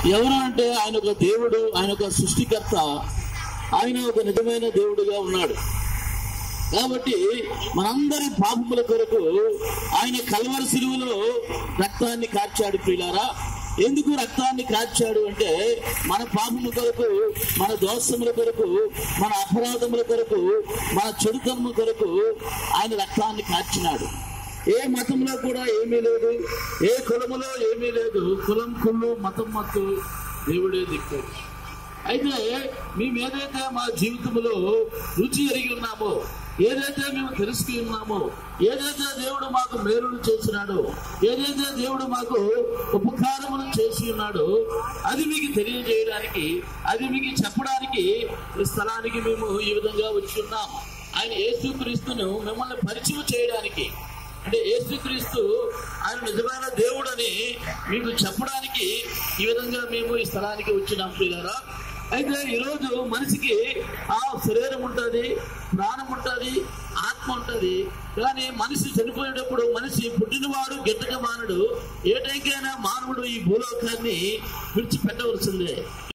ఎవరు అంటే ఆయన ఒక దేవుడు ఆయన ఒక సృష్టికర్త ఆయన ఒక నిజమైన దేవుడుగా ఉన్నాడు కాబట్టి మనందరి పాపముల కొరకు ఆయన కల్వరి సిలువలో రక్తాన్ని కార్చాడు ప్రియులారా ఎందుకు రక్తాన్ని కార్చాడు అంటే మన పాపముల కొరకు మన దోషముల కొరకు మన అపరాధముల కొరకు మన చెడుతనము కొరకు ఆయన రక్తాన్ని కార్చినాడు ఏ మతంలో కూడా ఏమీ లేదు ఏ కులములో ఏమీ లేదు కులం కుళ్ళు మతం మత్తు దేవుడే దిక్కు అయితే మేము ఏదైతే మా జీవితంలో రుచి ఎరిగి ఉన్నామో ఏదైతే మేము తెలుసుకుని ఉన్నామో ఏదైతే దేవుడు మాకు మేలులు చేసినాడో ఏదైతే దేవుడు మాకు ఉపకారములు చేసి ఉన్నాడో అది మీకు తెలియజేయడానికి అది మీకు చెప్పడానికి ఈ స్థలానికి మేము ఈ విధంగా వచ్చి ఉన్నాం ఆయన యేసుక్రీస్తును మిమ్మల్ని పరిచయం చేయడానికి అంటే యేసుక్రీస్తు ఆయన నిజమైన దేవుడని మీకు చెప్పడానికి ఈ విధంగా మేము ఈ స్థలానికి వచ్చినాం పిల్లరా అయితే ఈరోజు మనిషికి ఆ శరీరం ఉంటుంది ప్రాణం ఉంటుంది ఆత్మ ఉంటుంది కానీ మనిషి చనిపోయేటప్పుడు మనిషి పుట్టినవాడు గిట్టక మానడు ఏ టైంకైనా మానవుడు ఈ భూలోకాన్ని విడిచిపెట్టవలసిందే